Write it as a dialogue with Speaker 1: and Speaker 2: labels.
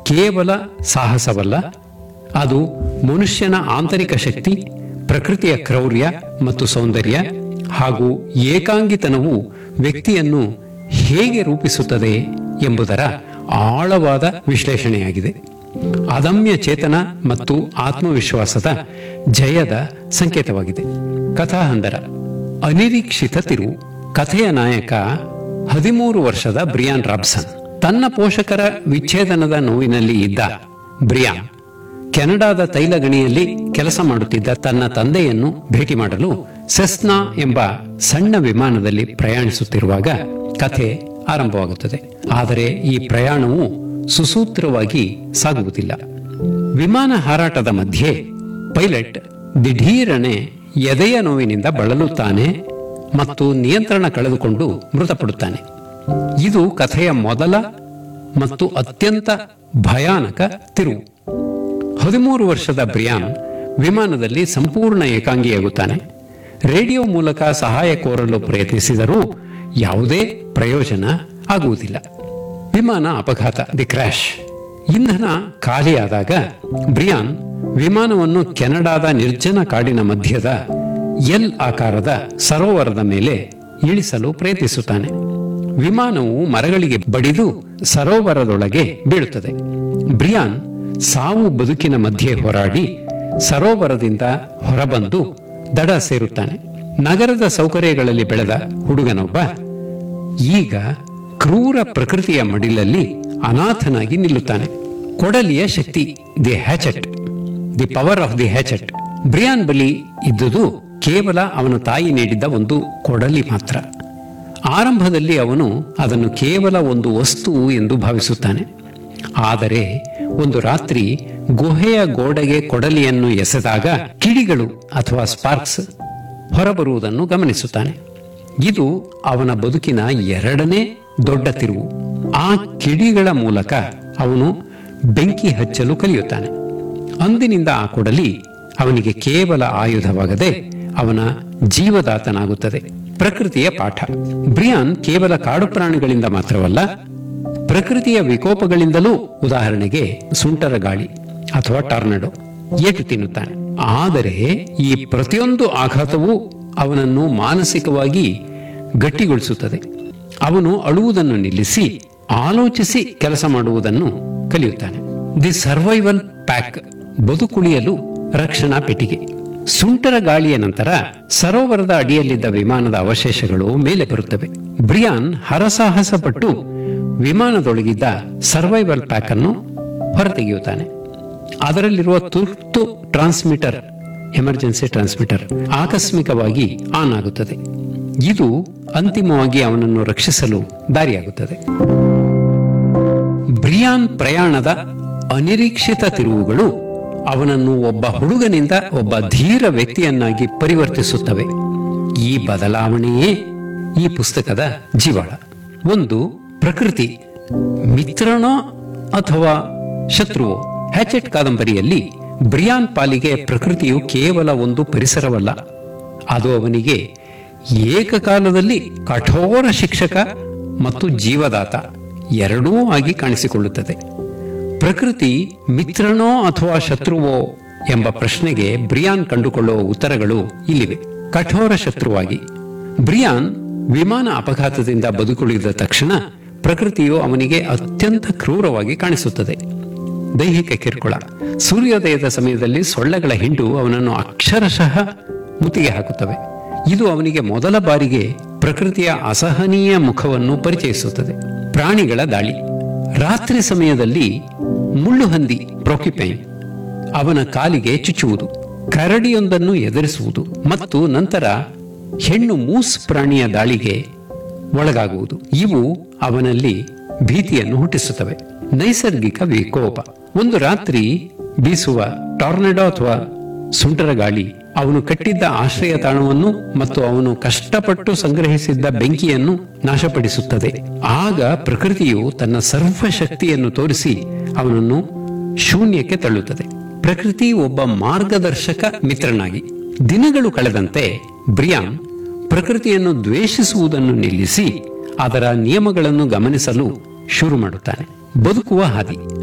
Speaker 1: ಕೇವಲ ಸಾಹಸವಲ್ಲ ಅದು ಮನುಷ್ಯನ ಆಂತರಿಕ ಶಕ್ತಿ ಪ್ರಕೃತಿಯ ಕ್ರೌರ್ಯ ಮತ್ತು ಸೌಂದರ್ಯ ಹಾಗೂ ಏಕಾಂಗಿತನವು ವ್ಯಕ್ತಿಯನ್ನು ಹೇಗೆ ರೂಪಿಸುತ್ತದೆ ಎಂಬುದರ ಆಳವಾದ ವಿಶ್ಲೇಷಣೆಯಾಗಿದೆ ಅದಮ್ಯ ಚೇತನ ಮತ್ತು ಆತ್ಮವಿಶ್ವಾಸದ ಜಯದ ಸಂಕೇತವಾಗಿದೆ ಕಥಾಹಂದರ ಅನಿರೀಕ್ಷಿತ ತಿರುವು ಕಥೆಯ ನಾಯಕ ಹದಿಮೂರು ವರ್ಷದ ಬ್ರಿಯಾನ್ ರಾಬ್ಸನ್ ತನ್ನ ಪೋಷಕರ ವಿಚ್ಛೇದನದ ನೋವಿನಲ್ಲಿ ಇದ್ದ ಬ್ರಿಯಾನ್ ಕೆನಡಾದ ತೈಲ ಗಣಿಯಲ್ಲಿ ಕೆಲಸ ಮಾಡುತ್ತಿದ್ದ ತನ್ನ ತಂದೆಯನ್ನು ಭೇಟಿ ಮಾಡಲು ಸೆಸ್ನಾ ಎಂಬ ಸಣ್ಣ ವಿಮಾನದಲ್ಲಿ ಪ್ರಯಾಣಿಸುತ್ತಿರುವಾಗ ಕಥೆ ಆರಂಭವಾಗುತ್ತದೆ ಆದರೆ ಈ ಪ್ರಯಾಣವು ಸುಸೂತ್ರವಾಗಿ ಸಾಗುವುದಿಲ್ಲ ವಿಮಾನ ಹಾರಾಟದ ಮಧ್ಯೆ ಪೈಲಟ್ ದಿಢೀರನೆ ಎದೆಯ ನೋವಿನಿಂದ ಬಳಲುತ್ತಾನೆ ಮತ್ತು ನಿಯಂತ್ರಣ ಕಳೆದುಕೊಂಡು ಮೃತಪಡುತ್ತಾನೆ ಇದು ಕಥೆಯ ಮೊದಲ ಮತ್ತು ಅತ್ಯಂತ ಭಯಾನಕ ತಿರುವು ಹದಿಮೂರು ವರ್ಷದ ಬ್ರಿಯಾನ್ ವಿಮಾನದಲ್ಲಿ ಸಂಪೂರ್ಣ ಏಕಾಂಗಿಯಾಗುತ್ತಾನೆ ರೇಡಿಯೋ ಮೂಲಕ ಸಹಾಯ ಕೋರಲು ಪ್ರಯತ್ನಿಸಿದರೂ ಯಾವುದೇ ಪ್ರಯೋಜನ ಆಗುವುದಿಲ್ಲ ವಿಮಾನ ಅಪಘಾತ ದಿ ಕ್ರ್ಯಾಶ್ ಇಂಧನ ಖಾಲಿಯಾದಾಗ ಬ್ರಿಯಾನ್ ವಿಮಾನವನ್ನು ಕೆನಡಾದ ನಿರ್ಜನ ಕಾಡಿನ ಮಧ್ಯದ ಎಲ್ ಆಕಾರದ ಸರೋವರದ ಮೇಲೆ ಇಳಿಸಲು ಪ್ರಯತ್ನಿಸುತ್ತಾನೆ ವಿಮಾನವು ಮರಗಳಿಗೆ ಬಡಿದು ಸರೋವರದೊಳಗೆ ಬೀಳುತ್ತದೆ ಬ್ರಿಯಾನ್ ಸಾವು ಬದುಕಿನ ಮಧ್ಯೆ ಹೋರಾಡಿ ಸರೋವರದಿಂದ ಹೊರಬಂದು ದಡ ಸೇರುತ್ತಾನೆ ನಗರದ ಸೌಕರ್ಯಗಳಲ್ಲಿ ಬೆಳೆದ ಹುಡುಗನೊಬ್ಬ ಈಗ ಕ್ರೂರ ಪ್ರಕೃತಿಯ ಮಡಿಲಲ್ಲಿ ಅನಾಥನಾಗಿ ನಿಲ್ಲುತ್ತಾನೆ ಕೊಡಲಿಯ ಶಕ್ತಿ the hatchet the power of the hatchet Brian ಬಳಿ ಇದ್ದುದು ಕೇವಲ ಅವನ ತಾಯಿ ನೀಡಿದ್ದ ಒಂದು ಕೊಡಲಿ ಮಾತ್ರ ಆರಂಭದಲ್ಲಿ ಅವನು ಅದನ್ನು ಕೇವಲ ಒಂದು ವಸ್ತು ಎಂದು ಭಾವಿಸುತ್ತಾನೆ ಆದರೆ ಒಂದು ರಾತ್ರಿ ಗುಹೆಯ ಗೋಡೆಗೆ ಕೊಡಲಿಯನ್ನು ಎಸೆದಾಗ ಕಿಡಿಗಳು ಅಥವಾ ಸ್ಪಾರ್ಕ್ಸ್ ಹೊರಬರುವುದನ್ನು ಗಮನಿಸುತ್ತಾನೆ ಇದು ಅವನ ಬದುಕಿನ ಎರಡನೇ ದೊಡ್ಡ ತಿರುವು ಆ ಕಿಡಿಗಳ ಮೂಲಕ ಅವನು ಬೆಂಕಿ ಹಚ್ಚಲು ಕಲಿಯುತ್ತಾನೆ ಅಂದಿನಿಂದ ಆ ಕೊಡಲಿ ಅವನಿಗೆ ಕೇವಲ ಆಯುಧವಾಗದೆ ಅವನ ಜೀವದಾತನಾಗುತ್ತದೆ ಪ್ರಕೃತಿಯ ಪಾಠ ಬ್ರಿಯಾನ್ ಕೇವಲ ಕಾಡು ಪ್ರಾಣಿಗಳಿಂದ ಮಾತ್ರವಲ್ಲ ಪ್ರಕೃತಿಯ ವಿಕೋಪಗಳಿಂದಲೂ ಉದಾಹರಣೆಗೆ ಸುಂಟರ ಗಾಳಿ ಅಥವಾ ಟಾರ್ನಡೋ ಏಟು ತಿನ್ನುತ್ತಾನೆ ಆದರೆ ಈ ಪ್ರತಿಯೊಂದು ಆಘಾತವೂ ಅವನನ್ನು ಮಾನಸಿಕವಾಗಿ ಗಟ್ಟಿಗೊಳಿಸುತ್ತದೆ ಅವನು ಅಳುವುದನ್ನು ನಿಲ್ಲಿಸಿ ಆಲೋಚಿಸಿ ಕೆಲಸ ಮಾಡುವುದನ್ನು ಕಲಿಯುತ್ತಾನೆ ದಿ ಸರ್ವೈವಲ್ ಪ್ಯಾಕ್ ಬದುಕುಳಿಯಲು ರಕ್ಷಣಾ ಪೆಟ್ಟಿಗೆ ಸುಂಟರ ಗಾಳಿಯ ನಂತರ ಸರೋವರದ ಅಡಿಯಲ್ಲಿದ್ದ ವಿಮಾನದ ಅವಶೇಷಗಳು ಮೇಲೆ ಬರುತ್ತವೆ ಬ್ರಿಯಾನ್ ಹರಸಾಹಸ ಪಟ್ಟು ವಿಮಾನದೊಳಗಿದ್ದ ಸರ್ವೈವಲ್ ಪ್ಯಾಕ್ ಅನ್ನು ಹೊರತೆಗೆಯುತ್ತಾನೆ ಅದರಲ್ಲಿರುವ ತುರ್ತು ಟ್ರಾನ್ಸ್ಮಿಟರ್ ಎಮರ್ಜೆನ್ಸಿ ಟ್ರಾನ್ಸ್ಮಿಟರ್ ಆಕಸ್ಮಿಕವಾಗಿ ಆನ್ ಆಗುತ್ತದೆ ಇದು ಅಂತಿಮವಾಗಿ ಅವನನ್ನು ರಕ್ಷಿಸಲು ದಾರಿಯಾಗುತ್ತದೆ ಬ್ರಿಯಾನ್ ಪ್ರಯಾಣದ ಅನಿರೀಕ್ಷಿತ ತಿರುವುಗಳು ಅವನನ್ನು ಒಬ್ಬ ಹುಡುಗನಿಂದ ಒಬ್ಬ ಧೀರ ವ್ಯಕ್ತಿಯನ್ನಾಗಿ ಪರಿವರ್ತಿಸುತ್ತವೆ ಈ ಬದಲಾವಣೆಯೇ ಈ ಪುಸ್ತಕದ ಜೀವಾಳ ಒಂದು ಪ್ರಕೃತಿ ಮಿತ್ರನೋ ಅಥವಾ ಶತ್ರುವೋ ಹ್ಯಾಚೆಟ್ ಕಾದಂಬರಿಯಲ್ಲಿ ಬ್ರಿಯಾನ್ ಪಾಲಿಗೆ ಪ್ರಕೃತಿಯು ಕೇವಲ ಒಂದು ಪರಿಸರವಲ್ಲ ಅದು ಅವನಿಗೆ ಏಕಕಾಲದಲ್ಲಿ ಕಠೋರ ಶಿಕ್ಷಕ ಮತ್ತು ಜೀವದಾತ ಎರಡೂ ಆಗಿ ಕಾಣಿಸಿಕೊಳ್ಳುತ್ತದೆ ಪ್ರಕೃತಿ ಮಿತ್ರನೋ ಅಥವಾ ಶತ್ರುವೋ ಎಂಬ ಪ್ರಶ್ನೆಗೆ ಬ್ರಿಯಾನ್ ಕಂಡುಕೊಳ್ಳುವ ಉತ್ತರಗಳು ಇಲ್ಲಿವೆ ಕಠೋರ ಶತ್ರುವಾಗಿ ಬ್ರಿಯಾನ್ ವಿಮಾನ ಅಪಘಾತದಿಂದ ಬದುಕುಳಿದ ತಕ್ಷಣ ಪ್ರಕೃತಿಯು ಅವನಿಗೆ ಅತ್ಯಂತ ಕ್ರೂರವಾಗಿ ಕಾಣಿಸುತ್ತದೆ ದೈಹಿಕ ಕಿರುಕುಳ ಸೂರ್ಯೋದಯದ ಸಮಯದಲ್ಲಿ ಸೊಳ್ಳೆಗಳ ಹಿಂಡು ಅವನನ್ನು ಅಕ್ಷರಶಃ ಮುತ್ತಿಗೆ ಹಾಕುತ್ತವೆ ಇದು ಅವನಿಗೆ ಮೊದಲ ಬಾರಿಗೆ ಪ್ರಕೃತಿಯ ಅಸಹನೀಯ ಮುಖವನ್ನು ಪರಿಚಯಿಸುತ್ತದೆ ಪ್ರಾಣಿಗಳ ದಾಳಿ ರಾತ್ರಿ ಸಮಯದಲ್ಲಿ ಮುಳ್ಳುಹಂದಿ ಪ್ರೊಕಿಪೈನ್ ಅವನ ಕಾಲಿಗೆ ಚುಚ್ಚುವುದು ಕರಡಿಯೊಂದನ್ನು ಎದುರಿಸುವುದು ಮತ್ತು ನಂತರ ಹೆಣ್ಣು ಮೂಸ್ ಪ್ರಾಣಿಯ ದಾಳಿಗೆ ಒಳಗಾಗುವುದು ಇವು ಅವನಲ್ಲಿ ಭೀತಿಯನ್ನು ಹುಟ್ಟಿಸುತ್ತವೆ ನೈಸರ್ಗಿಕ ವಿಕೋಪ ಒಂದು ರಾತ್ರಿ ಬೀಸುವ ಟಾರ್ನೆಡೋ ಅಥವಾ ಸುಂಟರ ಗಾಳಿ ಅವನು ಕಟ್ಟಿದ್ದ ಆಶ್ರಯ ತಾಣವನ್ನು ಮತ್ತು ಅವನು ಕಷ್ಟಪಟ್ಟು ಸಂಗ್ರಹಿಸಿದ್ದ ಬೆಂಕಿಯನ್ನು ನಾಶಪಡಿಸುತ್ತದೆ ಆಗ ಪ್ರಕೃತಿಯು ತನ್ನ ಸರ್ವ ಶಕ್ತಿಯನ್ನು ತೋರಿಸಿ ಅವನನ್ನು ಶೂನ್ಯಕ್ಕೆ ತಳ್ಳುತ್ತದೆ ಪ್ರಕೃತಿ ಒಬ್ಬ ಮಾರ್ಗದರ್ಶಕ ಮಿತ್ರನಾಗಿ ದಿನಗಳು ಕಳೆದಂತೆ ಬ್ರಿಯಾನ್ ಪ್ರಕೃತಿಯನ್ನು ದ್ವೇಷಿಸುವುದನ್ನು ನಿಲ್ಲಿಸಿ ಅದರ ನಿಯಮಗಳನ್ನು ಗಮನಿಸಲು ಶುರು ಮಾಡುತ್ತಾನೆ ಬದುಕುವ ಹಾದಿ